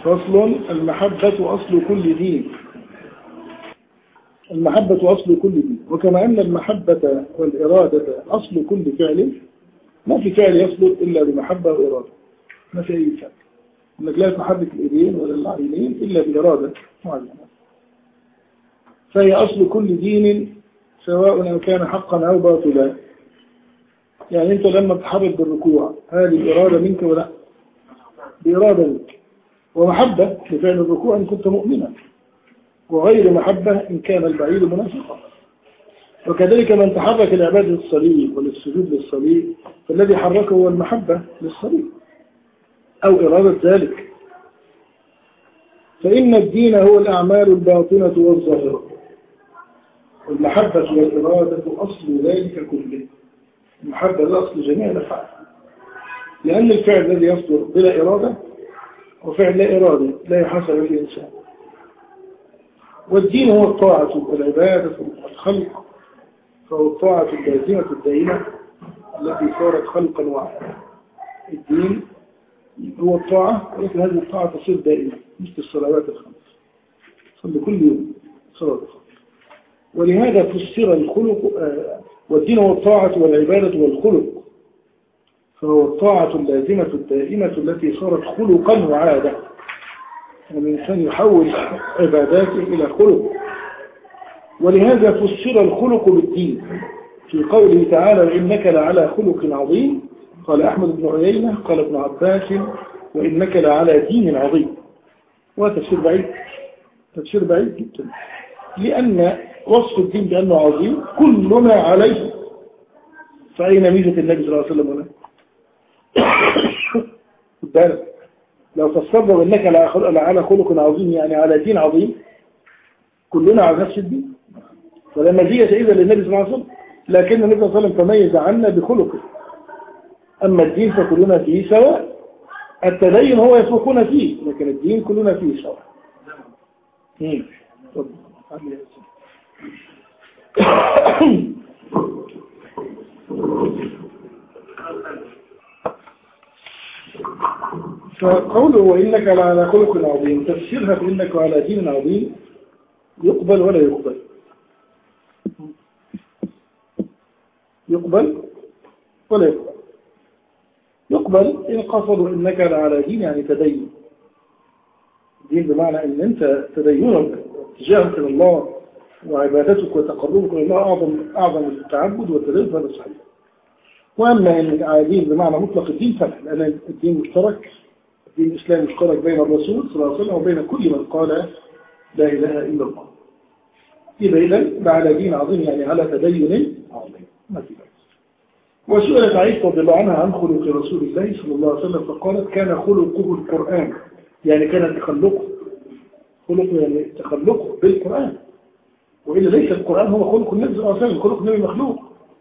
فصل المحبة أصل كل دين المحبة أصل كل دين وكما أن المحبة والإرادة أصل كل فعل ما في فعل يصدر إلا بمحبة وإرادة ما في أي فعل أنك لا تحرك الإيدين ولا العينين إلا بإرادة معينة فهي أصل كل دين سواء كان حقا أو باطلا يعني أنت لما تحرك بالركوع هذه إرادة منك ولا بإرادة منك ومحبة لفعل الركوع إن كنت مؤمنا وغير محبة إن كان البعيد منافقا وكذلك من تحرك لعبادة الصليب وللسجود للصليب فالذي حركه هو المحبة للصليب أو إرادة ذلك فإن الدين هو الأعمال الباطنة والظاهرة والمحبة والإرادة أصل ذلك كله المحبة ده أصل جميع الأفعال لأن الفعل الذي يصدر بلا إرادة وفعل لا إرادة لا يحاسب الإنسان والدين هو الطاعة والعبادة والخلق فهو الطاعة اللازمة الدائمة التي صارت خلقا واحدا الدين هو الطاعة ولكن هذه الطاعة تصير دائمة مثل الصلوات الخمس صلي كل يوم صلاة الخمس ولهذا فسر الخلق آه، والدين هو الطاعة والعبادة والخلق فهو الطاعة اللازمة الدائمة التي صارت خلقا وعادة يعني الإنسان يحول عباداته إلى خلق ولهذا فسر الخلق بالدين في قوله تعالى وإنك لعلى خلق عظيم قال أحمد بن عيينة قال ابن عباس وإنك لعلى دين عظيم وتفسير بعيد تفسير بعيد جدا لأن وصف الدين بأنه عظيم كلنا عليه فأين ميزة النبي صلى الله عليه وسلم هنا بالك لو فسرنا بأنك على خلق عظيم يعني على دين عظيم كلنا على نفس الدين ولا مزية إذا للنبي صلى الله عليه وسلم لكن النبي صلى الله عليه وسلم تميز عنا بخلقه أما الدين فكلنا فيه سواء التدين هو يسبقون فيه لكن الدين كلنا فيه سواء فقوله وإنك على خلق عظيم تفسيرها بإنك على دين عظيم يقبل ولا يقبل يقبل ولا يقبل يقبل إن قصدوا إنك على دين يعني تدين دين بمعنى أن أنت تدينك تجاهك إلى الله وعبادتك وتقربك إلى الله أعظم, أعظم التعبد والتدين فهذا صحيح وأما أن على دين بمعنى مطلق الدين فلا لأن الدين مشترك الدين الإسلامي مشترك بين الرسول صلى الله عليه وسلم وبين كل من قال لا إله إلا الله إذا إذا على دين عظيم يعني على تدين عظيم ما في بأس وسئلت عائشة رضي الله عنها عن خلق رسول الله صلى الله عليه وسلم فقالت كان خلقه القرآن يعني كان تخلقه خلقه يعني تخلقه بالقرآن وإلا ليس القرآن هو خلق النبي صلى الله عليه وسلم خلق النبي مخلوق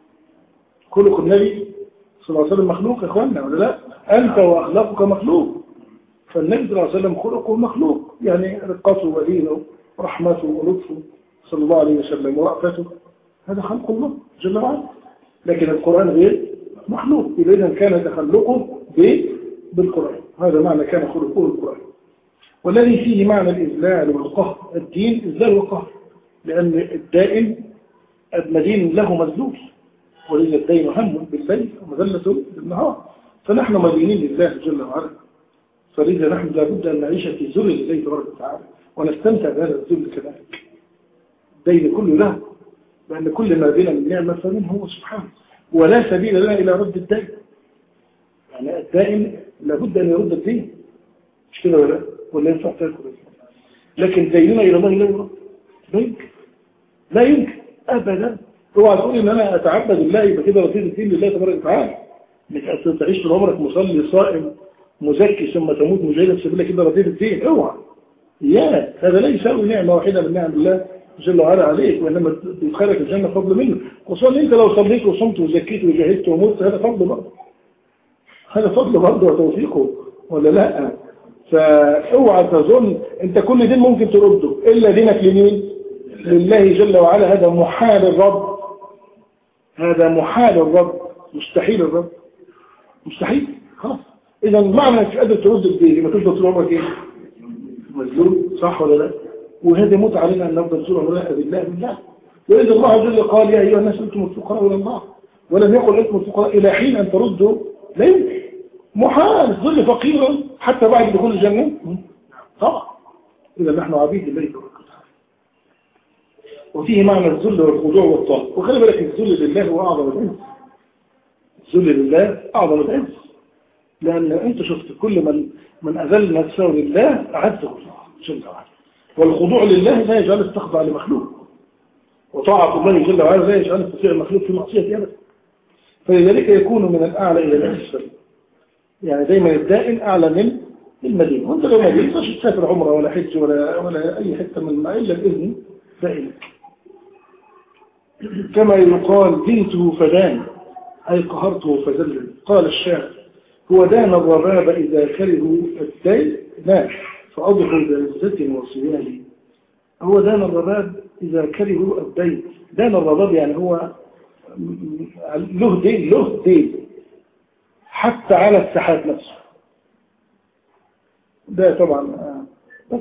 خلق النبي صلى الله عليه وسلم مخلوق يا إخواننا ولا لا أنت وأخلاقك مخلوق فالنبي صلى الله عليه وسلم خلقه مخلوق يعني رقته ودينه ورحمته ولطفه صلى الله عليه وسلم ورأفته هذا خلق الله جل وعلا لكن القرآن غير مخلوق إذا كان تخلقه بالقرآن هذا معنى كان خلقه القرآن والذي فيه معنى الإذلال والقهر الدين إذلال وقهر لأن الدائم المدين له مذلول ولذا الدين هم بالليل ومذلة بالنهار فنحن مدينين لله جل وعلا فلذا نحن لابد أن نعيش في ذل الله تبارك وتعالى ونستمتع بهذا الذل كذلك الدين كله له لأن كل ما بنا من نعمة فمنه هو سبحانه ولا سبيل لنا إلى رد الدين يعني الدائم لابد أن يرد الدين مش كده ولا ولا ينفع تاكل لكن ديننا إلى الله لا يرد لا يمكن لا يمكن أبدا اوعى تقول ان انا اتعبد الله يبقى كده رصيد الدين لله تبارك وتعالى انك تعيش طول عمرك مصلي صائم مزكي ثم تموت مجاهدا في سبيل كده رصيد الدين اوعى يا هذا لا يساوي نعمه واحده من نعم الله جل وعلا عليك وإنما تدخلك الجنة فضل منه خصوصا أنت لو صليت وصمت وزكيت وجاهدت ومت هذا فضل برضه هذا فضل برضه وتوفيقه ولا لا فاوعى تظن انت كل دين ممكن ترده الا دينك لمين لله جل وعلا هذا محال الرب هذا محال الرب مستحيل الرب مستحيل خلاص اذا معنى مش قادر ترد الدين ما تفضل طول عمرك ايه مذلول صح ولا لا وهذا موت علينا أن نفضل سورة ملاحة بالله بالله وإذا الله عز وجل قال يا أيها الناس أنتم الفقراء إلى الله ولم يقل أنتم الفقراء إلى حين أن تردوا لا يمكن محال ظل فقيرا حتى بعد دخول الجنة طبعا إذا نحن عبيد الله وفيه معنى الذل والخضوع والطاعة وخلي بالك الذل لله هو أعظم العز الذل لله أعظم العز لأن أنت شفت كل من من أذل نفسه لله أعزه الله جل وعلا والخضوع لله لا يجعل تخضع لمخلوق وطاعة الله جل وعلا لا يجعل تطيع المخلوق في معصية أبدا فلذلك يكون من الأعلى إلى الأسفل يعني دايما الدائم أعلى من المدينة وانت لو مدينة مش تسافر عمره ولا حج ولا, ولا أي حتة من الماء إلا بإذن فإلك كما يقال بنته فدان أي قهرته فذلل قال الشاعر هو دان الرباب إذا كرهوا الدين مات فأضحوا بعزة وصيال هو دان الرباب إذا كرهوا الدين دان الرباب يعني هو له دين له دين حتى على السحاب نفسه ده طبعا آه،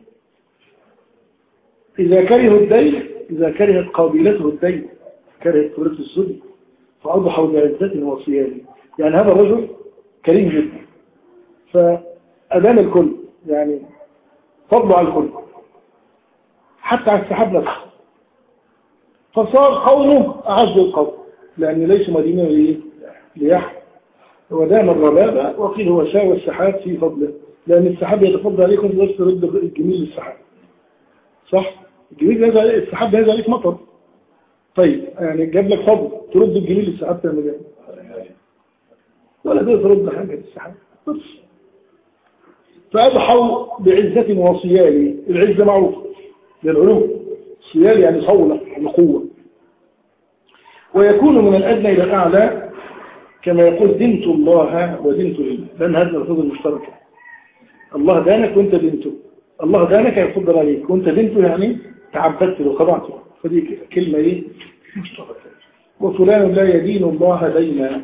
إذا كرهوا الدين إذا كرهت قابلته الدين كرهت فرصة السجن فأضحوا بعزة وصيال يعني هذا الرجل كريم جدا فأدام الكل يعني فضل على الكل حتى على السحاب نفسه فصار قومه أعز القوم لأن ليس مدينة ليحيى ودام الربابة وقيل هو ساوى السحاب في فضله لأن السحاب يتفضل عليكم بس ترد الجميل للسحاب صح؟ الجميل هذا السحاب هذا عليك مطر طيب يعني جاب لك فضل ترد الجميل للسحاب تعمل ايه؟ ولا ده ترد حاجة للسحاب بس فأضحوا بعزة وصيال العزة معروفة للعلوم صيال يعني صولة يعني قوة ويكون من الأدنى إلى الأعلى كما يقول دنت الله ودنت لله لأن هذه الألفاظ المشتركة الله دانك وانت دنته الله دانك يفضل عليك وانت دنته يعني تعبدت له خضعت فدي كلمة ايه مشتركة وفلان لا يدين الله دينا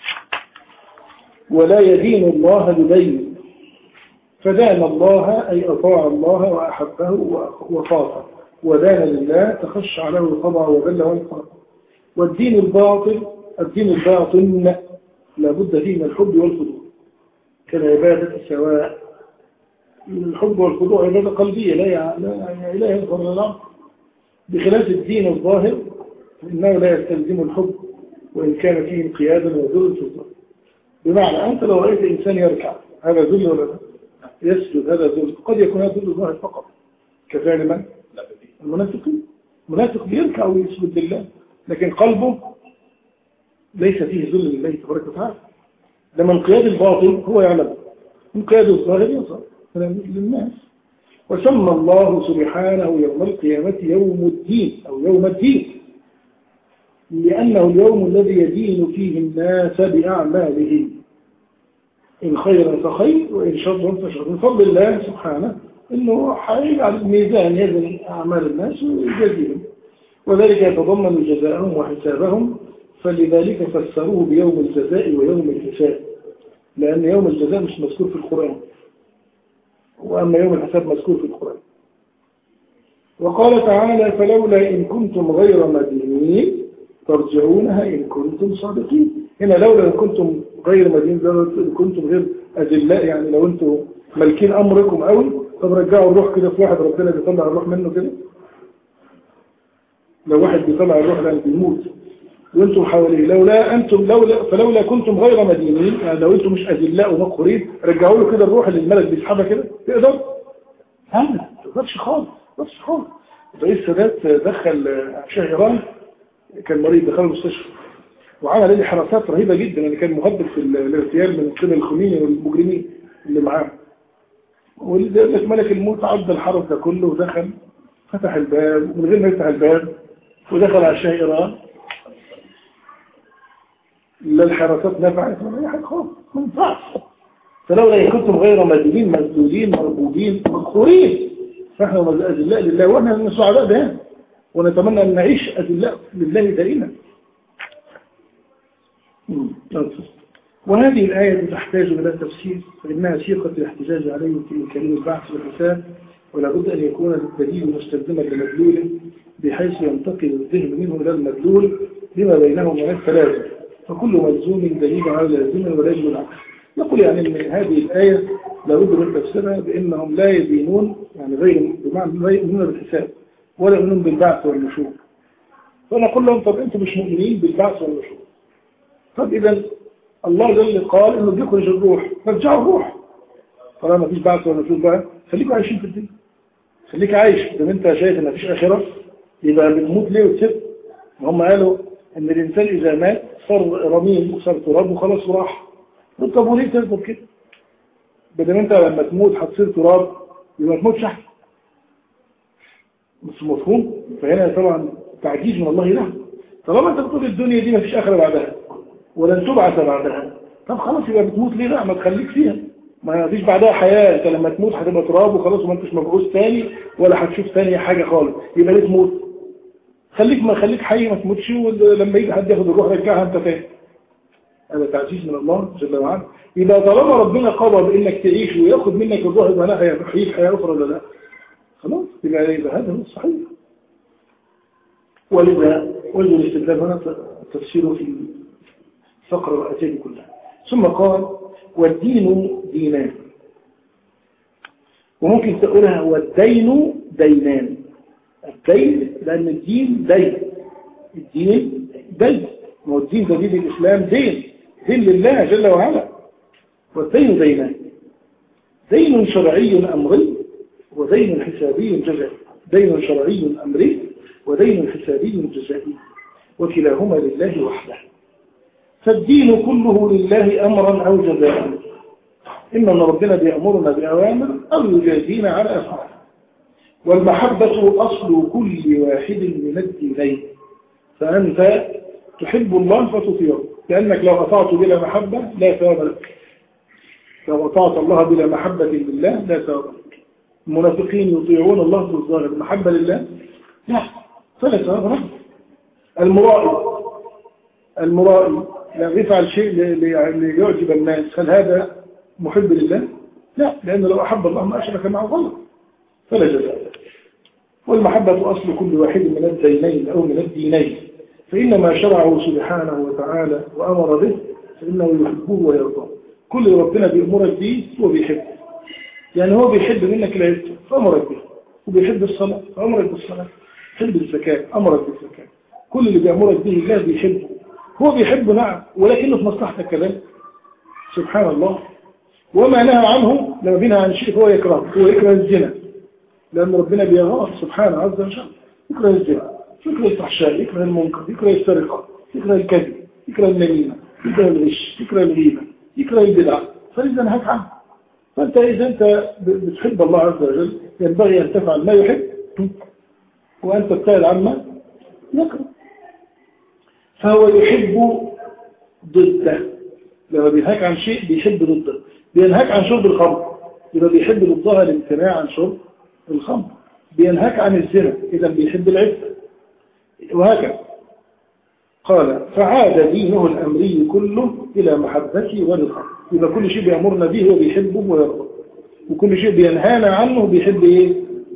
ولا يدين الله بدين فدان الله أي أطاع الله وأحبه وخافه ودان لله تخشع له الخضع وذل والخاف والدين الباطل الدين الباطن لابد فيه من الحب والخضوع كالعبادة سواء الحب والخضوع عبادة قلبية لا لا إله إلا الله بخلاف الدين الظاهر فإنه لا يستلزم الحب وإن كان فيه انقيادا وذل في الظاهر بمعنى أنت لو رأيت إنسان يركع هذا ذل ولا لا يسجد هذا ذل قد يكون هذا ذل ظاهر فقط كفعل من؟ المنافقين المنافق بيركع ويسجد لله لكن قلبه ليس فيه ذل لله تبارك وتعالى لما انقياد الباطل هو يعلم انقياد الظاهر يظهر للناس وسمى الله سبحانه يوم القيامة يوم الدين أو يوم الدين لأنه اليوم الذي يدين فيه الناس بأعمالهم إن خيرا فخير وإن شرا فشر من فضل الله سبحانه إنه حيجعل الميزان يزن أعمال الناس ويجزيهم وذلك يتضمن جزاءهم وحسابهم فلذلك فسروه بيوم الجزاء ويوم الحساب لأن يوم الجزاء مش مذكور في القرآن وأما يوم الحساب مذكور في القرآن وقال تعالى فلولا إن كنتم غير مدينين ترجعونها إن كنتم صادقين هنا لولا إن كنتم غير مدينين إن كنتم غير أجلاء يعني لو أنتم ملكين أمركم قوي طب رجعوا الروح كده في واحد ربنا بيطلع الروح منه كده لو واحد بيطلع الروح لأن بيموت وانتم حواليه لولا انتم لولا فلولا كنتم غير مدينين يعني لو انتم مش اذلاء ومقهورين رجعوا له كده الروح اللي الملك بيسحبها كده تقدر ها ما تقدرش خالص ما تقدرش خالص رئيس السادات دخل شاه ايران كان مريض دخل المستشفى وعمل لي حراسات رهيبه جدا يعني كان مهدد في الاغتيال من قبل الخميني والمجرمين اللي معاه ولذلك ملك الموت عدى الحرس ده كله ودخل فتح الباب من غير ما يفتح الباب ودخل على شاه ايران لا الحراسات نفعت ولا اي حاجه خالص ما ينفعش فلولا كنتم غير مدينين مسدودين مربوبين مقهورين فاحنا اذلاء لله واحنا من سعداء به ونتمنى ان نعيش اذلاء لله دائما وهذه الآية تحتاج إلى تفسير فإنها سيقة الاحتجاج عليه في كريم البعث والحساب ولا بد أن يكون الدليل مستلزما لمدلوله بحيث ينتقل الذهن منه إلى المدلول بما بينهما من التلازم فكل ملزوم دليل على لازم ولا يجب العكس نقول يعني من هذه الآية لابد من تفسيرها بأنهم لا يدينون يعني غير بمعنى لا يؤمنون بالحساب ولا يؤمنون بالبعث والنشور فنقول لهم طب أنتم مش مؤمنين بالبعث والنشور طب إذا الله جل قال إنه بيخرج الروح فرجعوا الروح طالما ما فيش بعث ولا نشور بقى خليكم عايشين في الدنيا خليك عايش لما انت شايف ان مفيش اخره يبقى بتموت ليه وتسيب هم قالوا ان الانسان اذا مات صار رميم وصار تراب وخلاص وراح طب وليه تفضل كده بدل انت لما تموت هتصير تراب يبقى ما تموتش احسن مش مفهوم فهنا طبعا تعجيز من الله له طالما انت بتقول الدنيا دي ما فيش اخره بعدها ولن تبعث بعدها طب خلاص يبقى بتموت ليه لا ما تخليك فيها ما فيش بعدها حياة انت لما تموت هتبقى تراب وخلاص وما انتش مبعوث تاني ولا هتشوف تاني حاجة خالص يبقى ليه تموت خليك ما خليك حي ما تموتش ولما يجي حد ياخد الروح رجعها انت تاني هذا تعزيز من الله جل وعلا يبقى طالما ربنا قضى بانك تعيش وياخد منك الروح يبقى لا هيحييك حياة اخرى ولا لا خلاص يبقى يبقى هذا هو الصحيح ولذا وجه الاستدلال هنا تفسيره في الفقرة الآتية كلها ثم قال والدين دينان وممكن تقولها والدين دينان الدين لأن الدين دين الدين دين ما هو الدين ده دين الإسلام دين دين لله جل وعلا والدين دينان دين شرعي أمري ودين حسابي جزائي دين شرعي أمري ودين حسابي جزائي وكلاهما لله وحده فالدين كله لله أمرا أو جزاء إما أن ربنا بيأمرنا بأوامر أو يجازينا على أفعال والمحبة أصل كل واحد من الدينين فأنت تحب الله فتطيعه لأنك لو أطعت بلا محبة لا ثواب لك لو أطعت الله بلا محبة لله لا ثواب لك المنافقين يطيعون الله بالظاهر المحبة لله لا فلا ثواب لك المرائي المرائي يعني يفعل شيء ليعجب الناس هل هذا محب لله لا لأنه لو أحب الله ما أشرك معه غلط فلا جزاء والمحبة أصل كل واحد من الدينين أو من الدينين فإنما شرعه سبحانه وتعالى وأمر به فإنه يحبه ويرضاه كل ربنا بيأمرك به هو بيحبه يعني هو بيحب منك العبد فأمرك به وبيحب الصلاة فأمرك بالصلاة يحب الزكاة أمرك بالزكاة كل اللي بيأمرك به الله بيحبه هو بيحبه نعم ولكنه في مصلحتك كذلك سبحان الله وما نهى عنه لما بينهى عن شيء هو يكره هو يكره الزنا لأن ربنا بيغفر سبحانه عز وجل يكره الزنا يكره الفحشاء يكره المنكر يكره السرقة يكره الكذب يكره النميمة يكره الغش يكره الغيبة يكره البدع فلذا نهاك عنه فأنت إذا أنت بتحب الله عز وجل ينبغي أن تفعل ما يحب وأن تبتعد عما يكره فهو يحب ضده لما بينهاك عن شيء بيحب ضده بينهاك عن شرب الخمر يبقى بيحب ضدها الامتناع عن شرب الخمر بينهاك عن الزنا إذا بيحب العفة وهكذا قال فعاد دينه الأمري كله إلى محبته ورضاه يبقى كل شيء بيأمرنا به هو بيحبه ويرضى وكل شيء بينهانا عنه بيحب إيه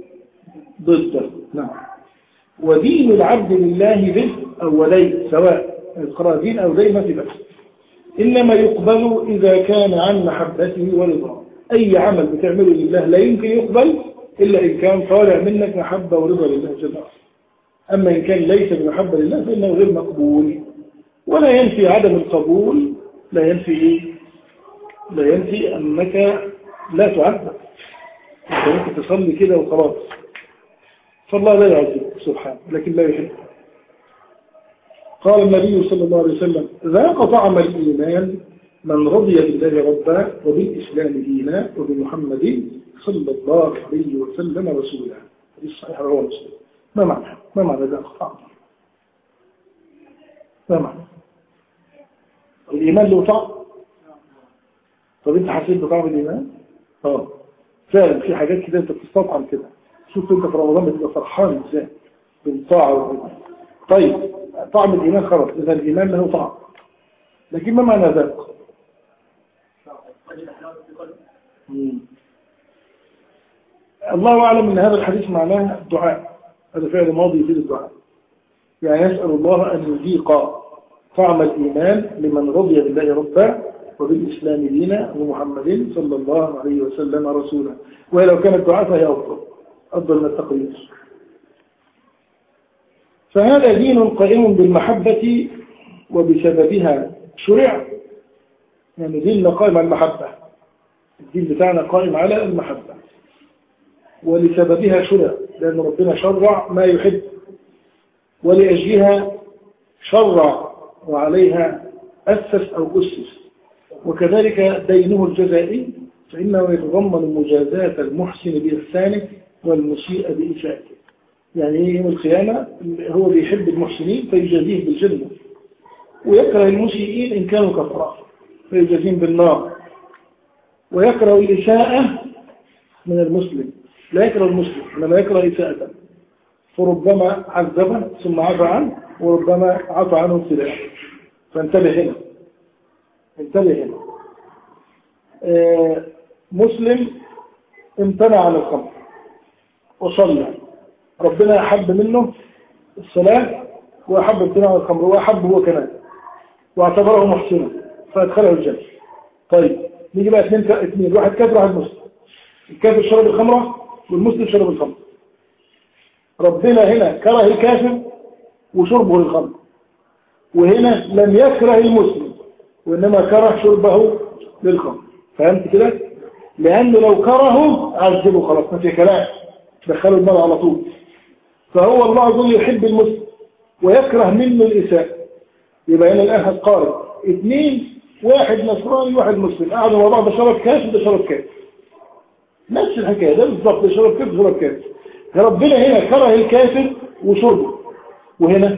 ضده نعم ودين العبد لله به أو ولي سواء القراء دين أو زي ما في بس إنما يقبل إذا كان عن محبته ورضاه أي عمل بتعمله لله لا يمكن يقبل إلا إن كان طالع منك محبة ورضا لله جل وعلا أما إن كان ليس بمحبة لله فإنه غير مقبول ولا ينفي عدم القبول لا ينفي إيه؟ لا ينفي أنك لا تعذب أنت ممكن تصلي كده وخلاص فالله لا يعذب سبحانه لكن لا يحب قال النبي صلى الله عليه وسلم ذاق طعم الإيمان من رضي بالله ربا وبالإسلام دينا وبمحمد صلى الله عليه وسلم رسولا هذه الصحيح رواه مسلم ما معنى ما معنى ذاق طعم ما معنى الإيمان له طعم طب انت حسيت بطعم الإيمان اه فعلا في حاجات كده انت بتستطعم كده شوف انت في رمضان بتبقى فرحان ازاي بالطاعة والإيمان طيب طعم الإيمان خلاص إذا الإيمان له طعم لكن ما معنى ذلك الله أعلم أن هذا الحديث معناه الدعاء هذا فعل ماضي يفيد الدعاء يعني يسأل الله أن يذيق طعم الإيمان لمن رضي بالله ربا وبالإسلام دينا ومحمد صلى الله عليه وسلم رسولا ولو كان الدعاء فهي أفضل أفضل من التقليد فهذا دين قائم بالمحبة وبسببها شرع يعني دين قائم على المحبة الدين بتاعنا قائم على المحبة ولسببها شرع لأن ربنا شرع ما يحب ولأجلها شرع وعليها أسس أو أسس وكذلك دينه الجزائي فإنه يتضمن مجازاة المحسن بإحسانه والمسيء بإساءته يعني يوم القيامة هو بيحب المحسنين فيجازيه بالجنة ويكره المسيئين إن كانوا كفراء فيجازيهم بالنار ويكره الإساءة من المسلم لا يكره المسلم إنما يكره إساءة فربما عذبه ثم عفى عنه وربما عفى عنه ابتداء فانتبه هنا انتبه هنا آه مسلم امتنع عن الخمر وصلى ربنا أحب منه الصلاة وأحب امتناع عن الخمر وأحب هو كمان واعتبره محسنا فأدخله الجنة طيب نيجي بقى اثنين اثنين واحد كافر واحد مسلم الكافر شرب الخمرة والمسلم شرب الخمر ربنا هنا كره الكافر وشربه للخمر وهنا لم يكره المسلم وإنما كره شربه للخمر فهمت كده؟ لأنه لو كرهه عذبه خلاص ما في كلام دخله النار على طول فهو الله عز وجل يحب المسلم ويكره منه الإساءة يبقى هنا الآن هتقارن اثنين واحد نصراني وواحد مسلم قعدوا مع بعض شرب كاس وده شرب كاس نفس الحكاية ده بالظبط ده شرب كاس وشرب كاس ربنا هنا كره الكافر وشربه وهنا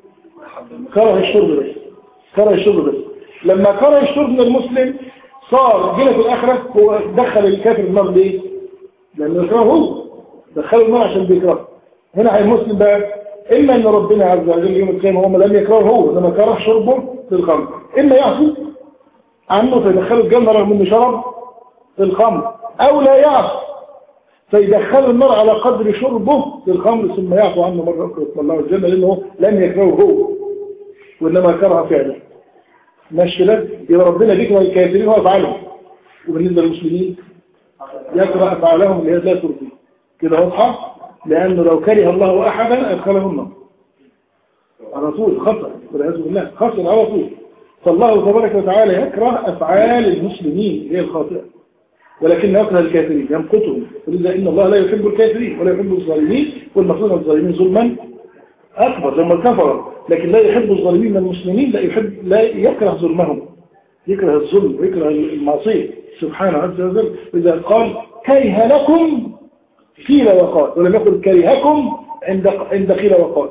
كره الشرب بس كره الشرب بس لما كره الشرب من المسلم صار جينا في الآخرة هو دخل الكافر النار ليه؟ لأنه يكرهه هو دخله النار عشان بيكرهه هنا المسلم بقى إما أن ربنا عز وجل يوم القيامة هم لم يكرهه هو لما كره شربه في الخمر إما يعصي عنه فيدخله الجنة رغم أنه شرب في الخمر أو لا يعصي فيدخله النار على قدر شربه في الخمر ثم يعفو عنه مرة أخرى الله الجنة لأنه لم يكرهه هو وإنما كره فعله ماشي كده يبقى ربنا بيكره الكافرين وأفعالهم وبالنسبة للمسلمين يكره أفعالهم اللي هي لا ترضي كده واضحة لأنه لو كره الله أحدا أدخله النار على طول خطر والعياذ بالله خطر على طول فالله تبارك وتعالى يكره أفعال المسلمين هي الخاطئة ولكن يكره الكافرين يمقتهم ولذا إن الله لا يحب الكافرين ولا يحب الظالمين والمفروض الظالمين ظلما أكبر لما كفر لكن لا يحب الظالمين من المسلمين لا يحب لا يكره ظلمهم يكره الظلم ويكره المعصية سبحانه عز وجل إذا قال كره لكم قيل وقال ولم يقل كرهكم عند عند قيل وقال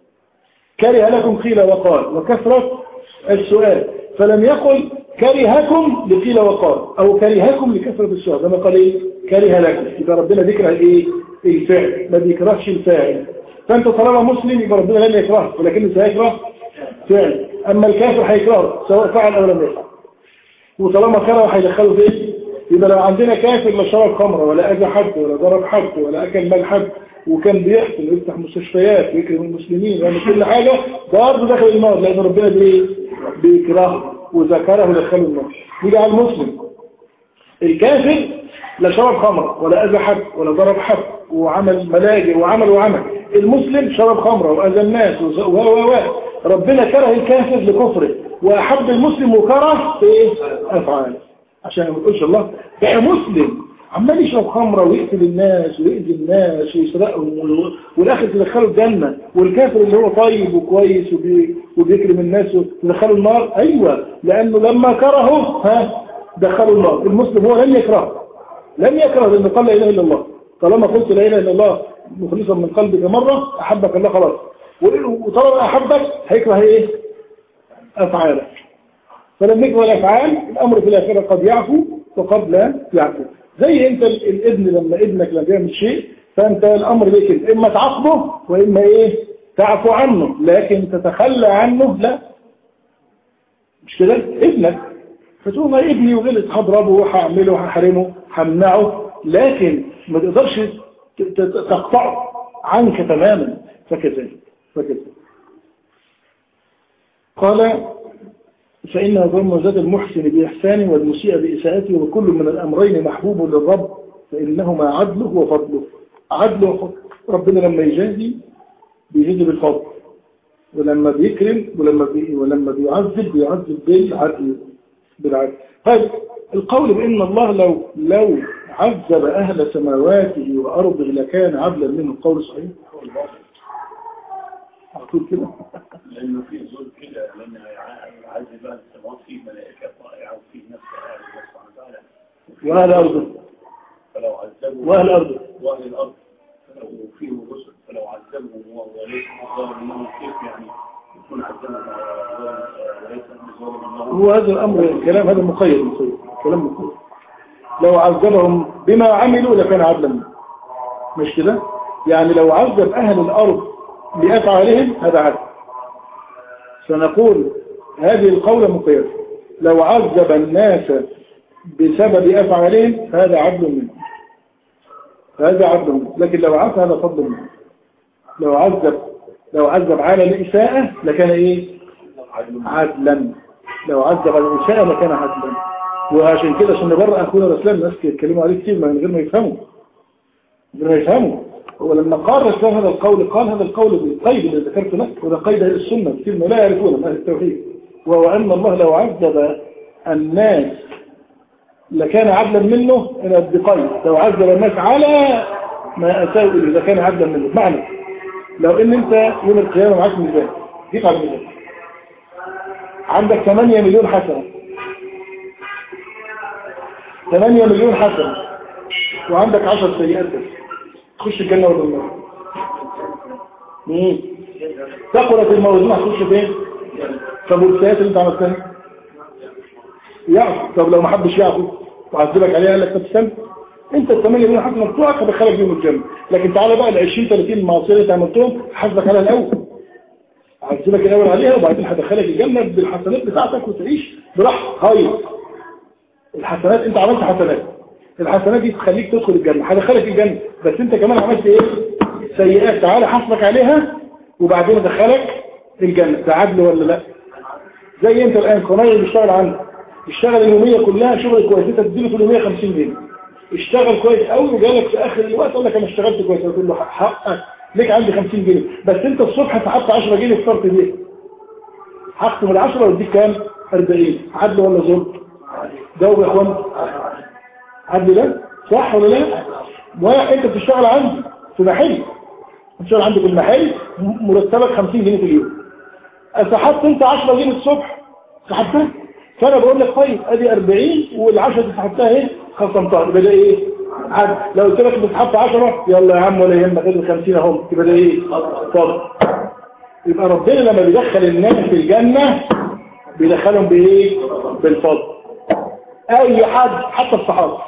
كره لكم قيل وقال وكثرة السؤال فلم يقل كرهكم لقيل وقال أو كرهكم لكثرة السؤال لما قال إيه كره لكم إذا ربنا ذكر إيه الفعل ما بيكرهش الفاعل فأنت طالما مسلم يبقى ربنا لن يكره ولكنه سيكره فعل أما الكافر هيكره سواء فعل أو لم يفعل وطالما كره هيدخله في إيه يبقى لو عندنا كافر لا شرب خمره ولا أذى حد ولا ضرب حد ولا أكل مال حد وكان بيحصل ويفتح مستشفيات ويكرم المسلمين ويعمل كل حاجة برضه داخل النار لأن ربنا بيه بيكرهه وذكره ودخله النار نيجي على المسلم الكافر لا شرب خمره ولا أذى حد ولا ضرب حد وعمل ملاجئ وعمل وعمل المسلم شرب خمره وأذى الناس و و و ربنا كره الكافر لكفره وأحب المسلم وكره ايه أفعاله عشان ما تقولش الله بقى مسلم عمال يشرب خمره ويقتل الناس ويأذي الناس ويسرقهم والاخر تدخله الجنة والكافر اللي هو طيب وكويس وبي وبيكرم الناس تدخله النار ايوه لانه لما كرهه ها دخلوا النار المسلم هو لم يكره لم يكره لانه قال لا اله الا الله طالما قلت لا اله الا الله مخلصا من قلبك مرة احبك الله خلاص وطالما احبك هيكره ايه افعالك فلما يكره الافعال الامر في الاخره قد يعفو وقد لا يعفو زي انت الابن لما ابنك لما بيعمل شيء فانت الامر ليه كده اما تعاقبه واما ايه تعفو عنه لكن تتخلى عنه لا مش كده ابنك فتقول ما ابني وغلط هضربه وهعمله وهحرمه همنعه لكن ما تقدرش تقطعه عنك تماما فكذلك فكذلك قال فإن ظن زاد المحسن بإحسانه والمسيء بإساءته وكل من الأمرين محبوب للرب فإنهما عدله وفضله عدله وفضله ربنا لما يجازي بيجازي بالفضل ولما بيكرم ولما بي ولما بيعذب بيعذب بالعدل بالعدل طيب القول بأن الله لو لو عذب أهل سماواته وأرضه لكان عدلا منه القول صحيح أقول كده لأنه في زول كده لأنه يعذب أهل السماوات فيه ملائكة طائعة وفيه نفس أهل الله سبحانه وتعالى وأهل أرضه فلو عذبوا وأهل أرضه وأهل الأرض فلو فيهم رسل فلو عذبهم وليس ظالم منهم كيف يعني يكون عذبهم وليس ظالم منهم هو هذا الأمر الكلام هذا مقيد مقيد كلام مقيد لو عذبهم بما عملوا لكان عدلا منه. مش كده يعني لو عذب أهل الأرض بأفعالهم هذا عدل سنقول هذه القولة مقيدة لو عذب الناس بسبب أفعالهم هذا عدل منه هذا عدل منه لكن لو عذب هذا فضل منه لو عذب لو عذب على الإساءة لكان إيه عدلا لو عذب على الإساءة لكان عدلا وعشان كده عشان نبرأ أخونا رسلان الناس يتكلموا عليه كتير من غير ما يفهموا من غير ما يفهموا هو لما قال رسلان هذا القول قال هذا القول بالقيد اللي ذكرت لك وده قيد أهل السنة كتير ما لا يعرفون من أهل التوحيد وهو أن الله لو عذب الناس لكان عدلا منه إلى بقيد لو عذب الناس على ما أساءوا إليه لكان عدلا منه معنى لو إن أنت يوم القيامة معاك ميزان دي على الميزان عندك 8 مليون حسنة 8 مليون حسنة وعندك 10 سيئات بس تخش الجنة ولا النار مين ثقلت الموازين هتخش فين طب والسيئات اللي انت عملتها يعرف طب لو ما حدش يعرف وعذبك عليها قال لك طب استنى انت الثمانية مليون حسنة بتوعك هدخلك بيهم الجنة لكن تعالى بقى ال 20 30 معصية اللي انت عملتهم حاسبك عليها الاول هعذبك الاول عليها وبعدين هدخلك الجنة بالحسنات بتاعتك وتعيش براحتك هاي الحسنات انت عملت حسنات الحسنات دي تخليك تدخل الجنة هدخلك الجنة بس انت كمان عملت ايه سيئات تعالى حاسبك عليها وبعدين ادخلك الجنة ده عدل ولا لا زي انت الان قناية بيشتغل عندك اشتغل اليومية كلها شغل كويس انت تديله في اليومية 50 جنيه اشتغل كويس قوي وجالك في اخر الوقت قال لك انا اشتغلت كويس قلت له حقك ليك عندي 50 جنيه بس انت الصبح سحبت 10 جنيه فطرت بيه هقسم ال 10 واديك كام 40 عدل ولا ظلم جاوب يا اخوان عدل ده صح ولا لا واحد انت بتشتغل عندي في محل بتشتغل عندي في المحل مرتبك 50 جنيه في اليوم سحبت انت 10 جنيه الصبح سحبتها فانا بقول لك طيب ادي 40 والعشرة اللي سحبتها ايه خصمتها يبقى ده ايه عد لو قلت لك انت سحبت 10 يلا يا عم ولا يهمك ادي 50 اهو يبقى ده ايه فضل يبقى ربنا لما بيدخل الناس في الجنة بيدخلهم بايه بالفضل اي حد حتى الصحابه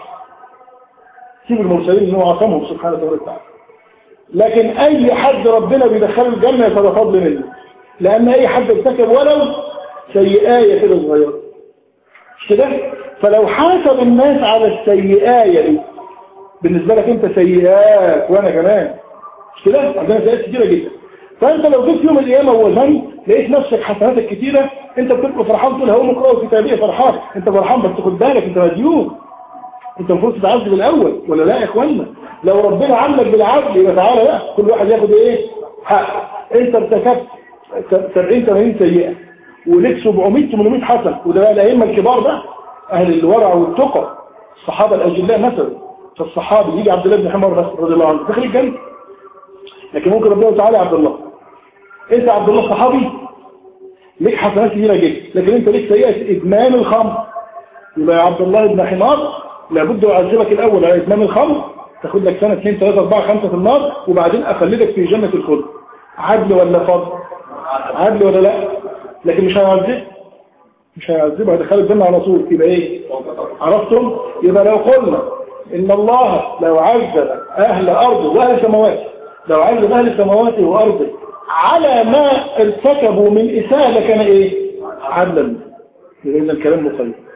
سيب المرسلين ان هو عصمهم سبحانه وتعالى لكن اي حد ربنا بيدخله الجنة فده فضل منه لان اي حد ارتكب ولو سيئاية كده صغيرة مش كده فلو حاسب الناس على السيئاية دي بالنسبة لك انت سيئات وانا كمان مش كده عندنا سيئات كتيرة جدا فانت لو جيت يوم القيامة ووزنت لقيت نفسك حسناتك كتيرة انت بتبقى فرحان تقول هو مقرأ كتابية فرحان انت فرحان بس خد بالك انت مديون انت المفروض تتعذب الاول ولا لا يا اخوانا لو ربنا عاملك بالعدل يبقى تعالى بقى كل واحد ياخد ايه حق انت ارتكبت 70 80 سيئة وليك 700 800 حسن وده بقى الائمه الكبار بقى اهل الورع والتقى الصحابه الاجلاء مثلا فالصحابي يجي عبد الله بن حمار بس رضي الله عنه دخل الجنه لكن ممكن ربنا تعالى عبد الله انت عبد الله صحابي ليك حسنات كثيره جدا لكن انت ليك سيئه ادمان الخمر يبقى يا عبد الله بن حمار لابد يعذبك الاول على ادمان الخمر تاخد لك سنه 2 3 4 5 في النار وبعدين اخلدك في جنه الخلد عدل ولا فضل عدل ولا لا لكن مش هيعذب مش هيعذبه هيدخل الجنة على طول يبقى ايه عرفتم يبقى لو قلنا ان الله لو عذب اهل ارضه واهل سماواته لو عذب اهل سماواته وارضه على ما ارتكبوا من اساءة لكان ايه عدلا لان الكلام مقيد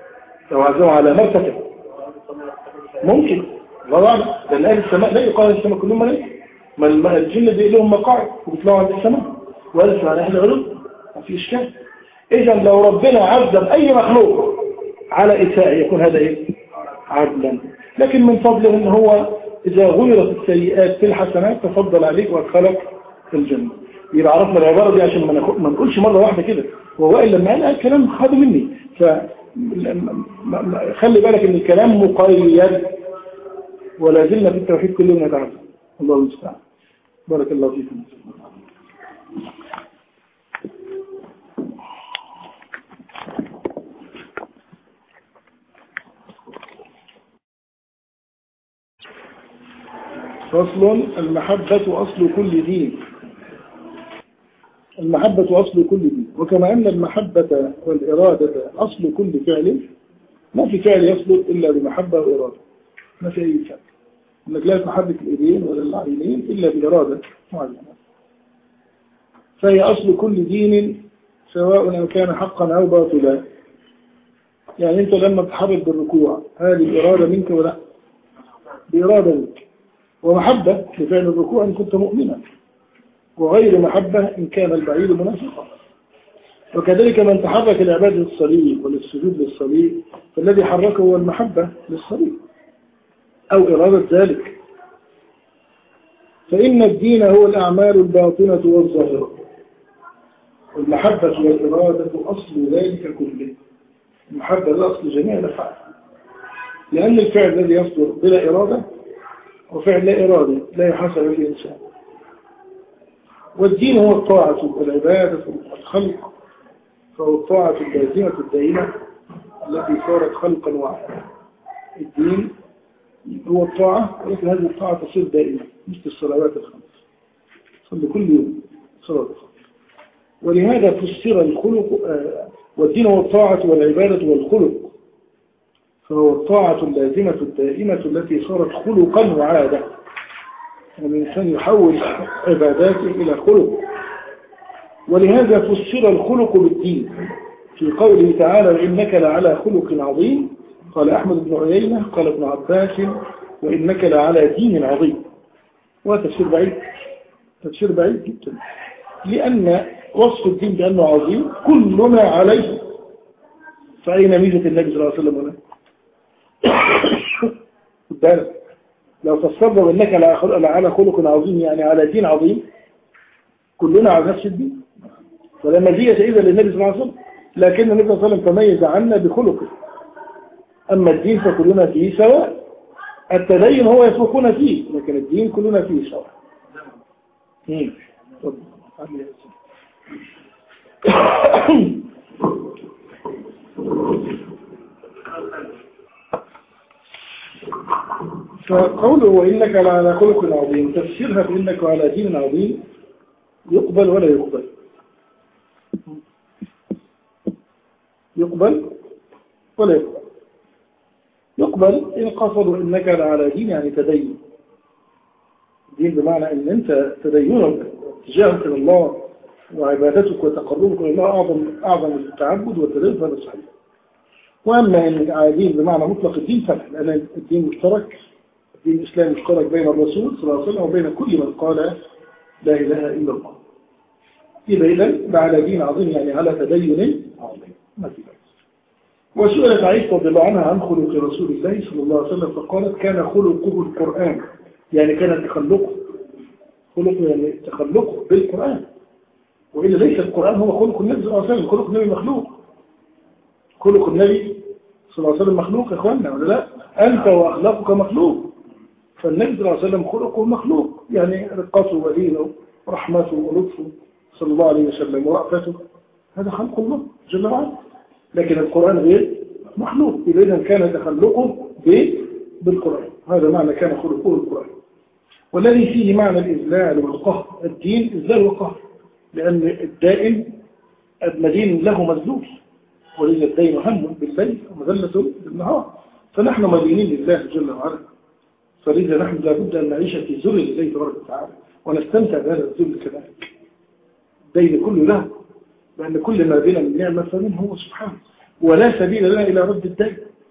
لو عزموا على مرتفع ممكن الله أعلم لأن أهل السماء لا يقال السماء كلهم ملائكة ما الم- الجن دي لهم مقاعد وبيطلعوا عند السماء وهذا السماء أهل علو ما في إشكال إذا لو ربنا عذب أي مخلوق على إساءة يكون هذا إيه؟ عدلا لكن من فضله إن هو إذا غيرت السيئات في الحسنات تفضل عليك وأدخلك في الجنة يبقى عرفنا العبارة دي عشان ما ناخد- ما نقولش مرة واحدة كده وهو إلا لما قال الكلام خده مني ف م- م- خلي بالك إن الكلام مقيد ولا زلنا في التوحيد كل يوم نتعرف الله المستعان بارك الله فيكم فصل المحبة أصل كل دين المحبة أصل كل دين وكما أن المحبة والإرادة أصل كل فعل ما في فعل يصدر إلا بمحبة وإرادة ما في أي فعل أنك لا تحرك الإيدين ولا العينين إلا بإرادة معينة فهي أصل كل دين سواء كان حقا أو باطلا يعني أنت لما تحرك بالركوع هذه إرادة منك ولا بإرادة منك ومحبة لفعل الركوع إن كنت مؤمنا وغير محبة إن كان البعيد منافقا وكذلك من تحرك لعبادة الصليب وللسجود للصليب فالذي حركه هو المحبة للصليب أو إرادة ذلك فإن الدين هو الأعمال الباطنة والظاهرة والمحبة والإرادة أصل ذلك كله المحبة ده أصل جميع الأفعال لأن الفعل الذي يصدر بلا إرادة وفعل لا إرادة لا يحصل الإنسان والدين هو الطاعة والعبادة والخلق فهو الطاعة اللازمة الدائمة التي صارت خلقا واحدا الدين هو الطاعة ولكن هذه الطاعة تصير دائمة مثل الصلوات الخمس صلي كل يوم صلاة الخمس ولهذا فسر الخلق آه، والدين هو الطاعة والعبادة والخلق فهو الطاعة اللازمة الدائمة التي صارت خلقا وعادة يعني الإنسان يحول عباداته إلى خلق ولهذا فسر الخلق بالدين في قوله تعالى وإنك لعلى خلق عظيم قال أحمد بن عيينة قال ابن عباس وإنك لعلى دين عظيم وهذا تفسير بعيد تفسير بعيد جدا لأن وصف الدين بأنه عظيم كل ما عليه فأين ميزة النبي صلى الله عليه وسلم هنا خد بالك لو فسرنا بأنك لعلى خلق عظيم يعني على دين عظيم كلنا على نفس الدين ولا مزية إذا للنبي صلى الله عليه وسلم لكن النبي صلى الله عليه وسلم تميز عنا بخلقه أما الدين فكلنا فيه سواء التدين هو يسبقون فيه لكن الدين كلنا فيه سواء مم. اتفضل. علي يا سيدي. فقوله وإنك على خلق عظيم تفسيرها بإنك على دين عظيم يقبل ولا يقبل يقبل ولا يقبل يقبل إن قصدوا إنك على دين يعني تدين دين بمعنى إن أنت تدينك اتجاهك إلى الله وعبادتك وتقربك إلى الله أعظم أعظم التعبد والتدين فهذا صحيح وأما إن على دين بمعنى مطلق الدين فلا لأن الدين مشترك الدين الإسلام مشترك بين الرسول صلى الله عليه وسلم وبين كل من قال لا إله إلا الله يبقى إذا على دين عظيم يعني على تدين عظيم ما في بأس وسئلت عائشة رضي الله عنها عن خلق رسول الله صلى الله عليه وسلم فقالت كان خلقه القرآن يعني كان تخلقه خلقه يعني تخلقه بالقرآن وإلا ليس القرآن هو خلق النبي صلى الله عليه وسلم خلق النبي مخلوق خلق النبي صلى الله عليه وسلم مخلوق يا اخوانا ولا لا أنت وأخلاقك مخلوق فالنبي صلى الله عليه وسلم خلقه مخلوق يعني رقته ودينه ورحمته ولطفه صلى الله عليه وسلم ورأفته هذا خلق الله جل وعلا لكن القرآن غير مخلوق إذا كان تخلقه بالقرآن هذا معنى كان خلقه القرآن والذي فيه معنى الإذلال والقهر الدين إذلال وقهر لأن الدائم المدين له مذلول ولذا الدين هم بالليل ومذلة بالنهار فنحن مدينين لله جل وعلا فلذا نحن لابد أن نعيش في ذل لله تبارك وتعالى ونستمتع بهذا الذل كذلك الدين كله له لأن كل ما بنا من نعمة فمنه هو سبحانه ولا سبيل لنا إلى رد الدين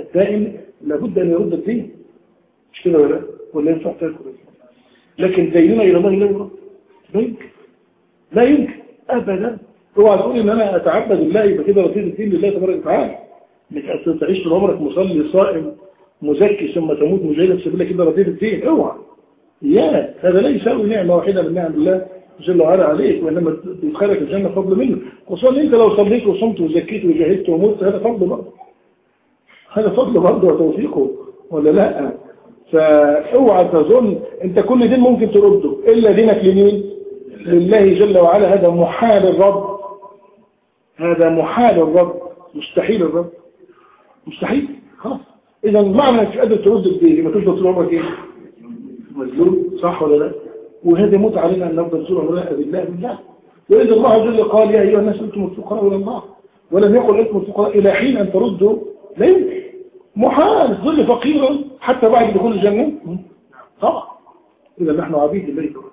الدائم لابد أن يرد الدين مش كده ولا ولا ينفع تاكل لكن ديننا إلى الله لا يرد لا يمكن لا يمكن أبدا اوعى تقول إن أنا أتعبد الله يبقى كده رصيد الدين لله تبارك وتعالى انك تعيش طول عمرك مصلي صائم مزكي ثم تموت مجاهدا في سبيل الله كده رصيد الدين اوعى يا هذا لا يساوي نعمة واحدة من نعم الله جل وعلا عليك وإنما تدخلك الجنة فضل منه خصوصا أنت لو صليت وصمت وزكيت وجاهدت ومت هذا فضل برضه هذا فضل برضه وتوفيقه ولا لا فاوعى تظن انت كل دين ممكن ترده الا دينك لمين لله جل وعلا هذا محال الرب هذا محال الرب مستحيل الرب مستحيل خلاص اذا معنى انك مش قادر ترد الدين ما تفضل طول عمرك ايه مظلوم صح ولا لا وهذا موت علينا ان نفضل طول عمرنا بالله بالله واذا الله جل قال يا ايها الناس انتم الفقراء الى الله ولم يقل انتم الفقراء الى حين ان تردوا لا يمكن محال ظل فقيرا حتى بعد دخول الجنة طبعا إذا نحن عبيد الله تبارك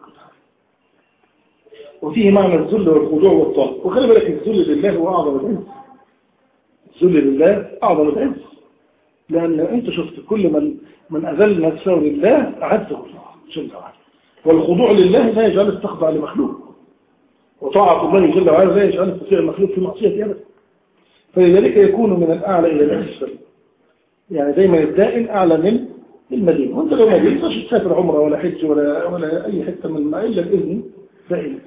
وفيه معنى الذل والخضوع والطاعة وخلي بالك الذل لله هو أعظم العز الذل لله أعظم العز لأن أنت شفت كل من من أذل نفسه لله أعزه الله جل وعلا والخضوع لله لا يجعل تخضع لمخلوق وطاعة الله جل وعلا لا يجعل تطيع المخلوق في معصية أبدا فلذلك يكون من الأعلى إلى الأسفل يعني دايما الدائن أعلى من المدينة وانت لو مدينة مش تسافر عمره ولا حج ولا, ولا أي حتة من ما إلا بإذن فإلك